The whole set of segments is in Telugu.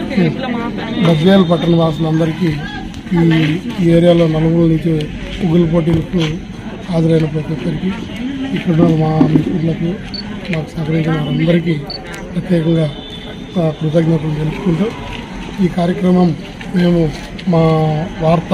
బద్వేల్ పట్టణ వాసులందరికీ ఈ ఈ ఏరియాలో నలుగురు నుంచి ముగ్గుల పోటీలకు హాజరైన ప్రతి ఒక్కరికి ఇక్కడ ఉన్న మా మిత్రులకు మాకు సహకరించిన వారందరికీ ప్రత్యేకంగా ఆ, కృతజ్ఞతలు తెలుపుకుంటూ ఈ కార్యక్రమం మేము మా వార్త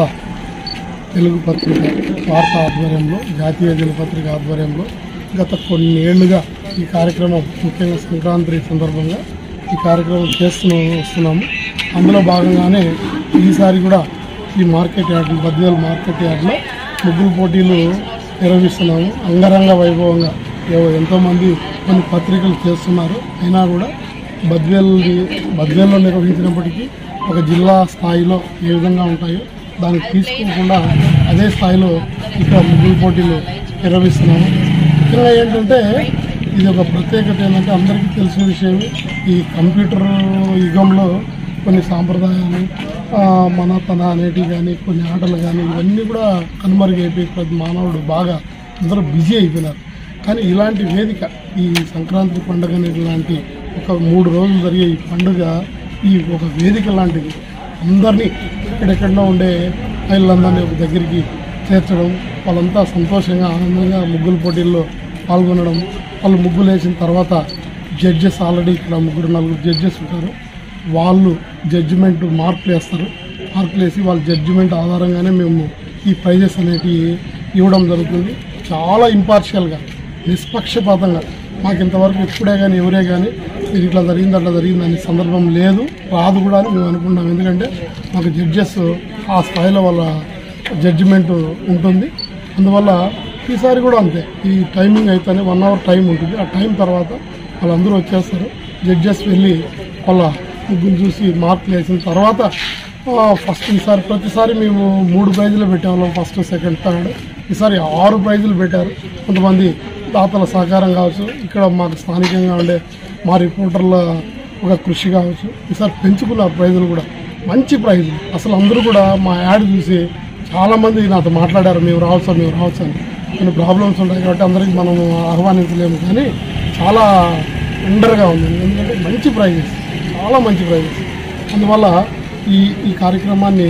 తెలుగు పత్రిక వార్తా ఆధ్వర్యంలో జాతీయ దినపత్రిక ఆధ్వర్యంలో గత కొన్ని ఏళ్లుగా ఈ కార్యక్రమం ముఖ్యంగా సంక్రాంతి సందర్భంగా ఈ కార్యక్రమం చేస్తూ వస్తున్నాము అందులో భాగంగానే ఈసారి కూడా ఈ మార్కెట్ యార్డ్ బద్వేల్ మార్కెట్ యార్డ్లో ముగ్గురు పోటీలు నిర్వహిస్తున్నాము అంగరంగ వైభవంగా ఎవ- ఎంతోమంది కొన్ని పత్రికలు చేస్తున్నారు అయినా కూడా బద్వేల్ బద్వేల్లో నిర్వహించినప్పటికీ ఒక జిల్లా స్థాయిలో ఏ విధంగా ఉంటాయో దాన్ని తీసుకోకుండా అదే స్థాయిలో ఇక్కడ ముగ్గురు పోటీలు నిర్వహిస్తున్నాము ముఖ్యంగా ఏంటంటే ఇది ఒక ప్రత్యేకత ఏంటంటే అందరికీ తెలిసిన విషయం ఈ కంప్యూటర్ యుగంలో కొన్ని సాంప్రదాయాలు ఆ, మన తన అనేటివి కానీ కొన్ని ఆటలు కానీ ఇవన్నీ కూడా కనుమరుగైపోయి ప్రతి మానవుడు బాగా అందరూ బిజీ అయిపోయినారు కానీ ఇలాంటి వేదిక ఈ సంక్రాంతి పండుగ అనేది ఇలాంటి ఒక మూడు రోజులు జరిగే ఈ పండుగ ఈ ఒక వేదిక లాంటిది అందరినీ ఎక్కడెక్కడో ఉండే మహిళలందరినీ ఒక దగ్గరికి చేర్చడం వాళ్ళంతా సంతోషంగా ఆనందంగా ముగ్గుల పోటీల్లో పాల్గొనడం వాళ్ళు ముగ్గులు వేసిన తర్వాత జడ్జెస్ ఆల్రెడీ ఇక్కడ ముగ్గురు నలుగురు జడ్జెస్ ఉంటారు వాళ్ళు జడ్జిమెంట్ మార్కులు వేస్తారు మార్కులు వేసి వాళ్ళ జడ్జిమెంట్ ఆధారంగానే మేము ఈ ప్రైజెస్ అనేటివి ఇవ్వడం జరుగుతుంది చాలా ఇంపార్షియల్గా నిష్పక్షపాతంగా మాకు ఇంతవరకు ఎప్పుడే కానీ ఎవరే కానీ ఇది ఇట్లా జరిగింది అట్లా జరిగింది అనే సందర్భం లేదు రాదు కూడా అని మేము అనుకుంటాం ఎందుకంటే మాకు జడ్జెస్ ఆ స్థాయిలో వాళ్ళ జడ్జిమెంట్ ఉంటుంది అందువల్ల ఈసారి కూడా అంతే ఈ టైమింగ్ అయితేనే వన్ అవర్ టైం ఉంటుంది ఆ టైం తర్వాత వాళ్ళందరూ వచ్చేస్తారు జడ్జెస్ వెళ్ళి వాళ్ళ ముగ్గురు చూసి మార్కులు వేసిన తర్వాత ఆ, ఫస్ట్ ఈసారి ప్రతిసారి మేము మూడు ప్రైజులు పెట్టేవాళ్ళం ఫస్ట్ సెకండ్ థర్డ్ ఈసారి ఆరు ప్రైజులు పెట్టారు కొంతమంది దాతల సహకారం కావచ్చు ఇక్కడ మాకు స్థానికంగా ఉండే మా రిపోర్టర్ల ఒక కృషి కావచ్చు ఈసారి పెంచుకున్నారు ప్రైజులు కూడా మంచి ప్రైజులు అసలు అందరూ కూడా మా యాడ్ చూసి చాలామంది నాతో మాట్లాడారు మేము రావచ్చు మేము రావచ్చు అని కొన్ని ప్రాబ్లమ్స్ ఉంటాయి కాబట్టి అందరికి మనం ఆహ్వానించలేము కానీ చాలా అండర్గా ఉంది ఎందుకంటే మంచి ప్రైజెస్ చాలా మంచి ప్రైజెస్ అందువల్ల ఈ ఈ కార్యక్రమాన్ని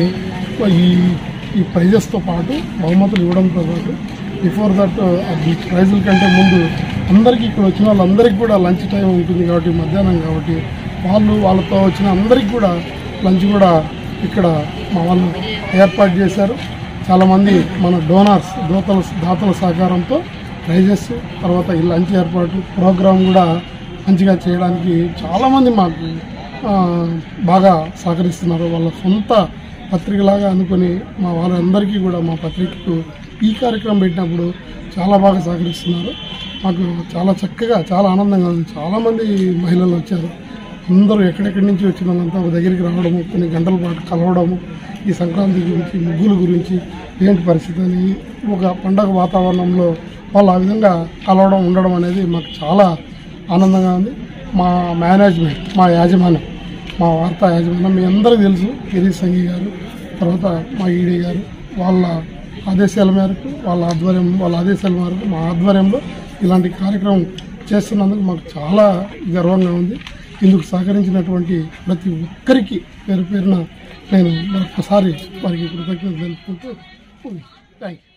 ఈ ఈ ప్రైజెస్తో పాటు బహుమతులు ఇవ్వడంతో పాటు బిఫోర్ దట్ ఈ ప్రైజుల కంటే ముందు అందరికీ ఇక్కడ వచ్చిన వాళ్ళందరికీ కూడా లంచ్ టైం ఉంటుంది కాబట్టి మధ్యాహ్నం కాబట్టి వాళ్ళు వాళ్ళతో వచ్చిన అందరికీ కూడా లంచ్ కూడా ఇక్కడ మా వాళ్ళు ఏర్పాటు చేశారు చాలామంది మన డోనర్స్ దోతల దాతల సహకారంతో ప్రైజెస్ తర్వాత ఈ లంచ్ ఏర్పాటు ప్రోగ్రాం కూడా మంచిగా చేయడానికి చాలామంది మాకు ఆ, బాగా సహకరిస్తున్నారు వాళ్ళ సొంత పత్రికలాగా అనుకుని మా వాళ్ళందరికీ కూడా మా పత్రికకు ఈ కార్యక్రమం పెట్టినప్పుడు చాలా బాగా సహకరిస్తున్నారు మాకు చాలా చక్కగా చాలా ఆనందంగా ఉంది చాలామంది మహిళలు వచ్చారు అందరూ ఎక్కడెక్కడి నుంచి వచ్చిన వాళ్ళంతా ఒక దగ్గరికి రావడము కొన్ని గంటల పాటు కలవడము ఈ సంక్రాంతి గురించి ముగ్గుల గురించి ఏంటి పరిస్థితి అని ఒక పండగ వాతావరణంలో వాళ్ళు ఆ విధంగా కలవడం ఉండడం అనేది మాకు చాలా ఆనందంగా ఉంది మా మేనేజ్మెంట్ మా యాజమాన్యం మా వార్తా యాజమాన్యం మీ అందరికీ తెలుసు గిరీష్ సంఘి గారు తర్వాత మా ఈడీ గారు వాళ్ళ ఆదేశాల మేరకు వాళ్ళ ఆధ్వర్యం వాళ్ళ ఆదేశాల మేరకు మా ఆధ్వర్యంలో ఇలాంటి కార్యక్రమం చేస్తున్నందుకు మాకు చాలా గర్వంగా ఉంది ఇందుకు సహకరించినటువంటి ప్రతి ఒక్కరికి పేరు పేరున నేను మరొకసారి వారికి కృతజ్ఞత తెలుపుకుంటూ థ్యాంక్ యూ